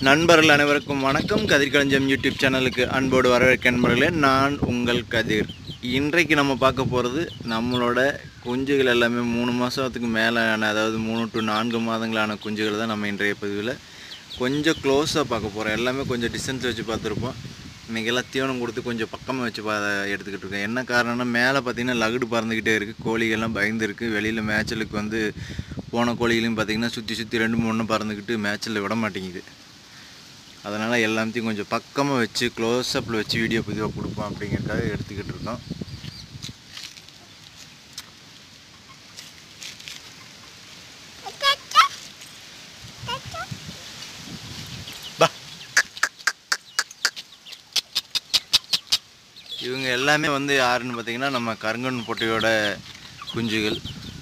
நண்பர்கள் அனைவருக்கும் வணக்கம் கதிர்கலஞ்சம் யூடியூப் சேனலுக்கு அன்போடு வரவேற்க நண்பர்களே நான் உங்கள் கதிர் இன்றைக்கு நம்ம பார்க்க போகிறது நம்மளோட குஞ்சுகள் எல்லாமே மூணு மாதத்துக்கு மேலான அதாவது மூணு டு நான்கு மாதங்களான குஞ்சுகள் தான் நம்ம இன்றைய பதிவில் கொஞ்சம் க்ளோஸாக பார்க்க போகிறோம் எல்லாமே கொஞ்சம் டிஸ்டன்ஸ் வச்சு பார்த்துருப்போம் இன்றைக்கி எல்லாம் தீவனம் கொடுத்து கொஞ்சம் பக்கமாக வச்சு பா எடுத்துக்கிட்டு இருக்கேன் என்ன காரணம்னா மேலே பார்த்தீங்கன்னா லகுடு பறந்துக்கிட்டே இருக்குது கோழிகள்லாம் பயந்துருக்கு வெளியில் மேய்ச்சலுக்கு வந்து போன கோழிகளையும் பார்த்தீங்கன்னா சுற்றி சுற்றி ரெண்டு மூணு பறந்துக்கிட்டு மேய்ச்சலில் விட மாட்டேங்குது அதனால் எல்லாத்தையும் கொஞ்சம் பக்கமாக வச்சு க்ளோஸ்அப்பில் வச்சு வீடியோ பதிவாக கொடுப்போம் அப்படிங்கிறதுக்காக எடுத்துக்கிட்டு இருக்கோம் பா இவங்க எல்லாமே வந்து யாருன்னு பார்த்தீங்கன்னா நம்ம கருங்கன் பொட்டையோட குஞ்சுகள்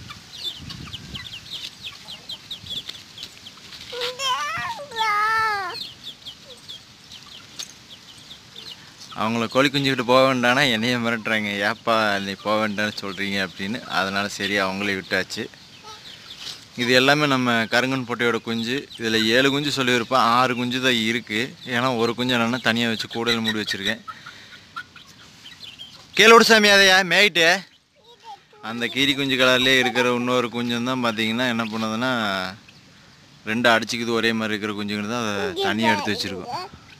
அவங்கள கோழி குஞ்சுக்கிட்டு போக வேண்டானா என்னைய மிரட்டுறாங்க ஏப்பா நீ போக வேண்டாம்னு சொல்கிறீங்க அப்படின்னு அதனால் சரி அவங்களே விட்டாச்சு இது எல்லாமே நம்ம கருங்கன் பொட்டையோட குஞ்சு இதில் ஏழு குஞ்சு சொல்லியிருப்பேன் ஆறு குஞ்சு தான் இருக்குது ஏன்னா ஒரு குஞ்சு என்னென்னா தனியாக வச்சு கூடையில் மூடி வச்சுருக்கேன் கீழோடு சாமி அதையா மேயிட்டு அந்த கீரி குஞ்சு கலர்லேயே இருக்கிற இன்னொரு குஞ்சும் தான் பார்த்தீங்கன்னா என்ன பண்ணுதுன்னா ரெண்டு அடிச்சுக்குது ஒரே மாதிரி இருக்கிற குஞ்சுங்க தான் அதை தனியாக எடுத்து வச்சுருக்கோம்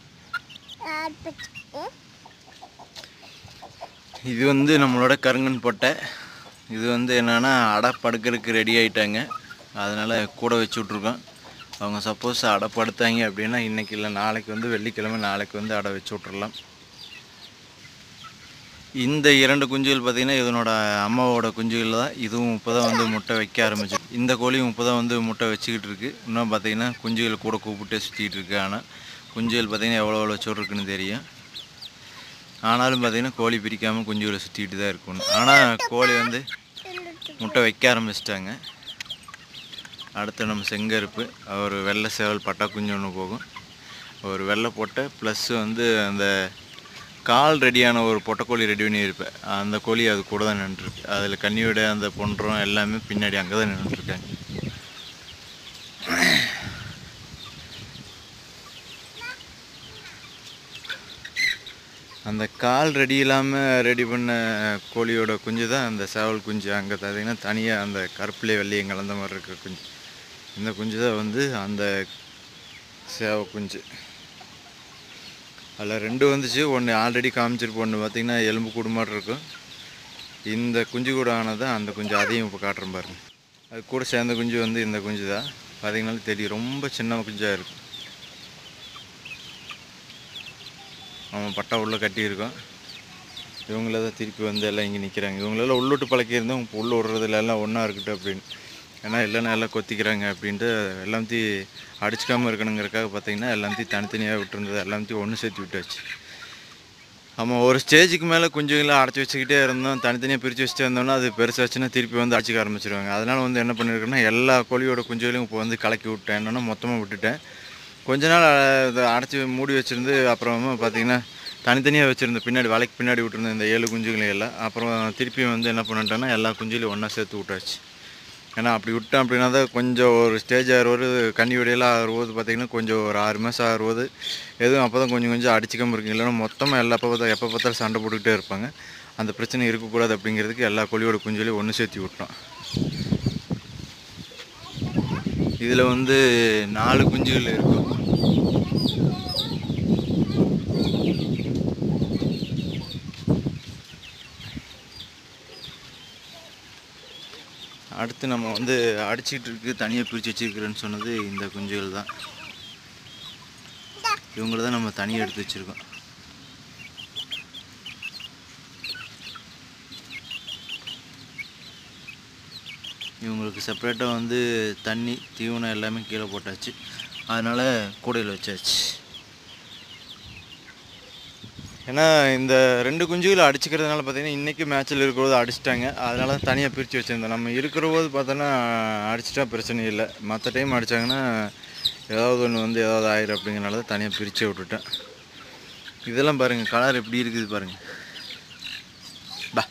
இது வந்து நம்மளோட கருங்கன் பொட்டை இது வந்து என்னென்னா அடை படுக்கிறதுக்கு ரெடி ஆகிட்டாங்க அதனால் கூட வச்சு விட்ருக்கோம் அவங்க சப்போஸ் அடை படுத்தாங்க அப்படின்னா இன்றைக்கி இல்லை நாளைக்கு வந்து வெள்ளிக்கிழமை நாளைக்கு வந்து அடை வச்சு விட்றலாம் இந்த இரண்டு குஞ்சுகள் பார்த்திங்கன்னா இதனோட அம்மாவோட குஞ்சுகள் தான் இதுவும் இப்போ தான் வந்து முட்டை வைக்க ஆரம்பிச்சு இந்த கோழியும் இப்போ தான் வந்து முட்டை வச்சுக்கிட்டு இருக்குது இன்னும் பார்த்தீங்கன்னா குஞ்சுகள் கூட கூப்பிட்டே சுற்றிட்டு இருக்கு ஆனால் குஞ்சுகள் பார்த்திங்கன்னா எவ்வளோ எவ்வளோ சோறு இருக்குன்னு தெரியும் ஆனாலும் பார்த்தீங்கன்னா கோழி பிரிக்காமல் குஞ்சுகளை சுற்றிட்டு தான் இருக்கணும் ஆனால் கோழி வந்து முட்டை வைக்க ஆரம்பிச்சிட்டாங்க அடுத்து நம்ம செங்கருப்பு ஒரு வெள்ளை சேவல் பட்டா குஞ்சு ஒன்று போகும் ஒரு வெள்ளை பொட்டை ப்ளஸ் வந்து அந்த கால் ரெடியான ஒரு பொட்டைக்கோழி ரெடி பண்ணி இருப்பேன் அந்த கோழி அது கூட தான் நின்றுருக்கு அதில் கன்னியோட அந்த பொன்றம் எல்லாமே பின்னாடி அங்கே தான் நின்றுட்டுருக்காங்க அந்த கால் ரெடி இல்லாமல் ரெடி பண்ண கோழியோட குஞ்சு தான் அந்த சேவல் குஞ்சு அங்கே பார்த்தீங்கன்னா தனியாக அந்த கருப்பிலே வெள்ளையும் கலந்த மாதிரி இருக்கிற குஞ்சு இந்த குஞ்சு தான் வந்து அந்த சேவ குஞ்சு அதில் ரெண்டு வந்துச்சு ஒன்று ஆல்ரெடி காமிச்சிருப்போம் ஒன்று பார்த்தீங்கன்னா எலும்பு கூடு மாதிரி இருக்கும் இந்த குஞ்சு கூட ஆனது அந்த குஞ்சு அதையும் இப்போ காட்டுறேன் பாருங்க அது கூட சேர்ந்த குஞ்சு வந்து இந்த குஞ்சு தான் பார்த்தீங்கன்னாலும் தெரியும் ரொம்ப சின்ன குஞ்சாக இருக்கும் அவன் பட்டா உள்ளே கட்டியிருக்கோம் இவங்கள தான் திருப்பி வந்து எல்லாம் இங்கே நிற்கிறாங்க இவங்களெல்லாம் உள்ளுட்டு பழக்கியிருந்தோம் இப்போ உள்ள விடுறதுல எல்லாம் ஒன்றா இருக்கட்டும் அப்படின்னு ஏன்னா இல்லைன்னா எல்லாம் கொத்திக்கிறாங்க அப்படின்ட்டு எல்லாத்தையும் அடிச்சுக்காமல் இருக்கணுங்கிறக்காக பார்த்தீங்கன்னா எல்லாத்தையும் தனித்தனியாக விட்டுருந்தது எல்லாத்தையும் ஒன்று சேர்த்து விட்டாச்சு ஆமாம் ஒரு ஸ்டேஜுக்கு மேலே குஞ்சுங்களை அடைச்சி வச்சுக்கிட்டே இருந்தோம் தனித்தனியாக பிரித்து வச்சுட்டு இருந்தோம்னா அது பெருசாச்சுன்னா திருப்பி வந்து அடிச்சிக்க ஆரம்பிச்சிருவாங்க அதனால் வந்து என்ன பண்ணியிருக்கேன்னா எல்லா கோழியோட குஞ்சுகளையும் இப்போ வந்து கலக்கி விட்டேன் என்னன்னா மொத்தமாக விட்டுட்டேன் கொஞ்ச நாள் இதை அடைச்சி மூடி வச்சுருந்து அப்புறமா பார்த்தீங்கன்னா தனித்தனியாக வச்சுருந்த பின்னாடி வலைக்கு பின்னாடி விட்டுருந்த இந்த ஏழு குஞ்சுகளையும் எல்லாம் அப்புறம் திருப்பி வந்து என்ன பண்ணிட்டேன்னா எல்லா குஞ்சுகளையும் ஒன்றா சேர்த்து விட்டாச்சு ஏன்னா அப்படி விட்டேன் அப்படின்னா தான் கொஞ்சம் ஒரு ஸ்டேஜ் ஆறுவது கன்னி விடையெல்லாம் ஆறுவது பார்த்திங்கன்னா கொஞ்சம் ஒரு ஆறு மாதம் ஆறுவது எதுவும் அப்போ தான் கொஞ்சம் கொஞ்சம் அடிச்சிக்காமல் இருக்குங்க இல்லைன்னா மொத்தமாக எல்லா எப்போ பார்த்தா எப்போ பார்த்தாலும் சண்டை போட்டுக்கிட்டே இருப்பாங்க அந்த பிரச்சனை இருக்கக்கூடாது அப்படிங்கிறதுக்கு எல்லா கோழியோட குஞ்சுகளையும் ஒன்று சேர்த்து விட்டோம் இதில் வந்து நாலு குஞ்சுகள் இருக்கும் அடுத்து நம்ம வந்து அடிச்சிட்டு இருக்கு தனியாக பிரித்து வச்சிருக்கிறேன்னு சொன்னது இந்த குஞ்சுகள் தான் இவங்கள தான் நம்ம தனியாக எடுத்து வச்சுருக்கோம் இவங்களுக்கு செப்பரேட்டாக வந்து தண்ணி தீவனம் எல்லாமே கீழே போட்டாச்சு அதனால் கூடையில் வச்சாச்சு ஏன்னா இந்த ரெண்டு குஞ்சுகளை அடிச்சுக்கிறதுனால பார்த்தீங்கன்னா இன்றைக்கி மேட்ச்சில் இருக்கிறது அடிச்சிட்டாங்க அதனால தான் தனியாக பிரித்து வச்சுருந்தோம் நம்ம இருக்கிற போது பார்த்தோன்னா அடிச்சிட்டா பிரச்சனை இல்லை மற்ற டைம் அடித்தாங்கன்னா ஏதாவது ஒன்று வந்து ஏதாவது ஆயிரும் அப்படிங்கிறனால தான் தனியாக பிரித்து விட்டுட்டேன் இதெல்லாம் பாருங்கள் கலர் எப்படி இருக்குது பாருங்கள் பா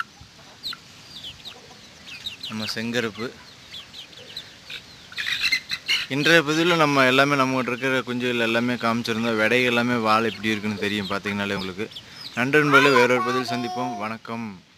நம்ம செங்கருப்பு இன்றைய பதிவில் நம்ம எல்லாமே நம்மகிட்ட இருக்கிற குஞ்சுகள் எல்லாமே காமிச்சிருந்தோம் விடை எல்லாமே வால் எப்படி இருக்குன்னு தெரியும் பார்த்தீங்கனாலே உங்களுக்கு நன்றி நண்பர்களே வேறொரு பதில் சந்திப்போம் வணக்கம்